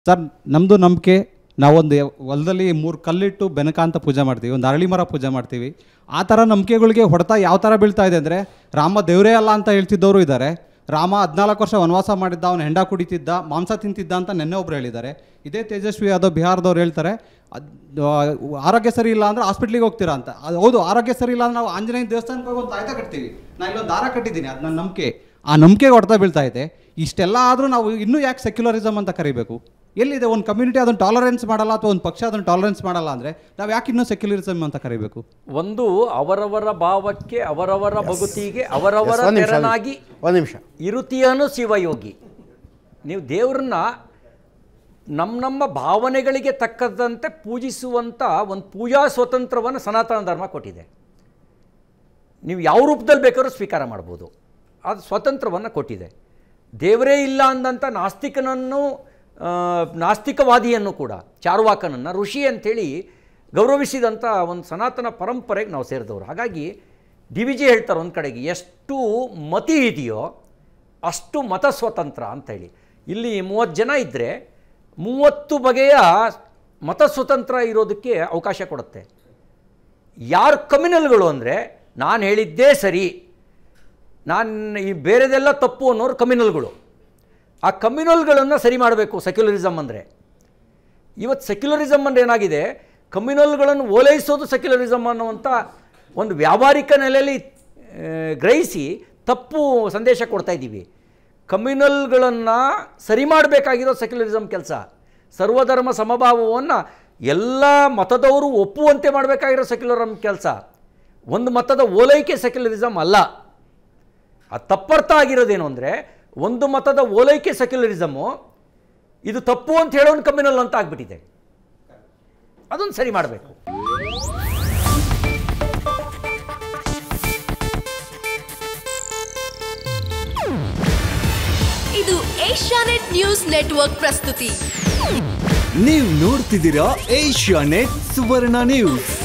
sir ನಮ್ಮದು ನಂಬಿಕೆ ನಾವೊಂದು ಹೊಲದಲ್ಲಿ ಮೂರು ಕಲ್ಲಿಟ್ಟು ಬೆನಕ ಅಂತ ಪೂಜೆ ಮಾಡ್ತೀವಿ ಒಂದು ಅರಳಿ ಮರ ಪೂಜೆ ಮಾಡ್ತೀವಿ ಆ ಥರ ನಂಬಿಕೆಗಳಿಗೆ ಹೊಡೆತ ಯಾವ ಥರ ಬೀಳ್ತಾ ಇದೆ ಅಂದರೆ ರಾಮ ದೇವರೇ ಅಲ್ಲ ಅಂತ ಹೇಳ್ತಿದ್ದವರು ಇದ್ದಾರೆ ರಾಮ ಹದಿನಾಲ್ಕು ವರ್ಷ ವನವಾಸ ಮಾಡಿದ್ದ ಅವನು ಹೆಂಡ ಕುಡಿತಿದ್ದ ಮಾಂಸ ತಿಂತಿದ್ದ ಅಂತ ನೆನ್ನೆ ಒಬ್ರು ಹೇಳಿದ್ದಾರೆ ಇದೇ ತೇಜಸ್ವಿ ಯಾದವ್ ಬಿಹಾರದವ್ರು ಹೇಳ್ತಾರೆ ಅದ್- ಆ, ಆರೋಗ್ಯ ಸರಿ ಇಲ್ಲ ಅಂದರೆ ಹಾಸ್ಪಿಟ್ಲಿಗೆ ಹೋಗ್ತೀರಾ ಅಂತ ಅದು ಹೌದು ಆರೋಗ್ಯ ಸರಿ ಇಲ್ಲ ಅಂದ್ರೆ ನಾವು ಆಂಜನೇಯ ದೇವಸ್ಥಾನಕ್ಕೆ ಹೋಗಿ ಒಂದು ತಾಯ್ತ ಕಟ್ತೀವಿ ನಾನು ಇಲ್ಲೊಂದು ದಾರ ಕಟ್ಟಿದ್ದೀನಿ ಅದು ನನ್ನ ನಂಬಿಕೆ ಆ ನಂಬಿಕೆಗೆ ಹೊಡೆತ ಬೀಳ್ತಾ ಇದೆ ಇಷ್ಟೆಲ್ಲ ಆದರೂ ನಾವು ಇನ್ನೂ ಯಾಕೆ ಸೆಕ್ಯುಲರಿಸಮ್ ಅಂತ ಕರಿಬೇಕು ಎಲ್ಲಿದೆ ಒಂದು ಕಮ್ಯುನಿಟಿ ಅದನ್ನು ಟಾಲರೆನ್ಸ್ ಮಾಡಲ್ಲ ಅಥವಾ ಒಂದು ಪಕ್ಷ ಅದನ್ನು ಟಾಲರೆನ್ಸ್ ಮಾಡಲ್ಲ ಅಂದರೆ ನಾವು ಯಾಕೆ ಇನ್ನೂ ಸೆಕ್ಯುಲರಿಸಮ್ ಅಂತ ಕರಿಬೇಕು ಒಂದು ಅವರವರ ಭಾವಕ್ಕೆ ಅವರವರ ಭಗುತಿಗೆ ಅವರವರ Yes, ಒಂದ್ ನಿಮಿಷ, ತೆರನಾಗಿ ಒಂದು ನಿಮಿಷ ಇರುತಿಯನು ಶಿವಯೋಗಿ ನೀವು ದೇವ್ರನ್ನ ನಮ್ಮ ನಮ್ಮ ಭಾವನೆಗಳಿಗೆ ತಕ್ಕದಂತೆ ಪೂಜಿಸುವಂಥ ಒಂದು ಪೂಜಾ ಸ್ವತಂತ್ರವನ್ನು ಸನಾತನ ಧರ್ಮ ಕೊಟ್ಟಿದೆ ನೀವು ಯಾವ ರೂಪದಲ್ಲಿ ಬೇಕಾದ್ರೂ ಸ್ವೀಕಾರ ಮಾಡ್ಬೋದು ಅದು ಸ್ವತಂತ್ರವನ್ನು ಕೊಟ್ಟಿದೆ ದೇವರೇ ಇಲ್ಲ ಅಂದಂಥ ನಾಸ್ತಿಕನನ್ನು ಆ, ನಾಸ್ತಿಕವಾದಿಯನ್ನು ಕೂಡ ಚಾರುವಾಕನನ್ನು ಋಷಿ ಅಂಥೇಳಿ ಗೌರವಿಸಿದಂಥ ಒಂದು ಸನಾತನ ಪರಂಪರೆಗೆ ನಾವು ಸೇರಿದವರು ಹಾಗಾಗಿ ಡಿ ವಿ ಜಿ ಹೇಳ್ತಾರೆ ಒಂದು ಕಡೆಗೆ ಎಷ್ಟು ಮತಿ ಇದೆಯೋ ಅಷ್ಟು ಮತ ಸ್ವತಂತ್ರ ಅಂತೇಳಿ ಇಲ್ಲಿ ಮೂವತ್ತು ಜನ ಇದ್ದರೆ ಮೂವತ್ತು ಬಗೆಯ ಮತ ಸ್ವತಂತ್ರ ಇರೋದಕ್ಕೆ ಅವಕಾಶ ಕೊಡುತ್ತೆ ಯಾರು ಕಮ್ಯುನಲ್ಗಳು ಅಂದರೆ ನಾನು ಹೇಳಿದ್ದೇ ಸರಿ ನಾನು ಈ ಬೇರೆದೆಲ್ಲ ತಪ್ಪು ಅನ್ನೋರು ಕಮ್ಯುನಲ್ಗಳು ಆ ಕಮ್ಯುನಲ್ಗಳನ್ನು ಸರಿ ಮಾಡಬೇಕು ಸೆಕ್ಯುಲರಿಸಮ್ ಅಂದರೆ ಇವತ್ತು ಸೆಕ್ಯುಲರಿಸಮ್ ಅಂದರೆ ಏನಾಗಿದೆ ಕಮ್ಯುನಲ್ಗಳನ್ನು ಓಲೈಸೋದು ಸೆಕ್ಯುಲರಿಸಮ್ ಅನ್ನುವಂಥ ಒಂದು ವ್ಯಾವಹಾರಿಕ ನೆಲೆಯಲ್ಲಿ ಆ, ಗ್ರಹಿಸಿ ತಪ್ಪು ಸಂದೇಶ ಕೊಡ್ತಾ ಇದ್ದೀವಿ ಕಮ್ಯುನಲ್ಗಳನ್ನು ಸರಿ ಮಾಡಬೇಕಾಗಿರೋ ಸೆಕ್ಯುಲರಿಸಮ್ ಕೆಲಸ ಸರ್ವಧರ್ಮ ಸಮಭಾವವನ್ನು ಎಲ್ಲ ಮತದವರು ಒಪ್ಪುವಂತೆ ಮಾಡಬೇಕಾಗಿರೋ ಸೆಕ್ಯುಲರಮ್ ಕೆಲಸ ಒಂದು ಮತದ ಓಲೈಕೆ ಸೆಕ್ಯುಲರಿಸಮ್ ಅಲ್ಲ ಅದು ತಪ್ಪರ್ಥ ಆಗಿರೋದೇನು ಅಂದರೆ ಒಂದು ಮತದ ಓಲೈಕೆ ಸೆಕ್ಯುಲರಿಸಮು ಇದು ತಪ್ಪು ಅಂತ ಹೇಳೋನು ಕಮ್ಯುನಲ್ ಅಂತ ಆಗ್ಬಿಟ್ಟಿದೆ ಅದನ್ನು ಸರಿ ಮಾಡಬೇಕು ಇದು ಏಷ್ಯಾನೆಟ್ ನ್ಯೂಸ್ ನೆಟ್ವರ್ಕ್ ಪ್ರಸ್ತುತಿ ನೀವು ನೋಡ್ತಿದ್ದೀರಾ ಏಷ್ಯಾ ನೆಟ್ ಸುವರ್ಣ ನ್ಯೂಸ್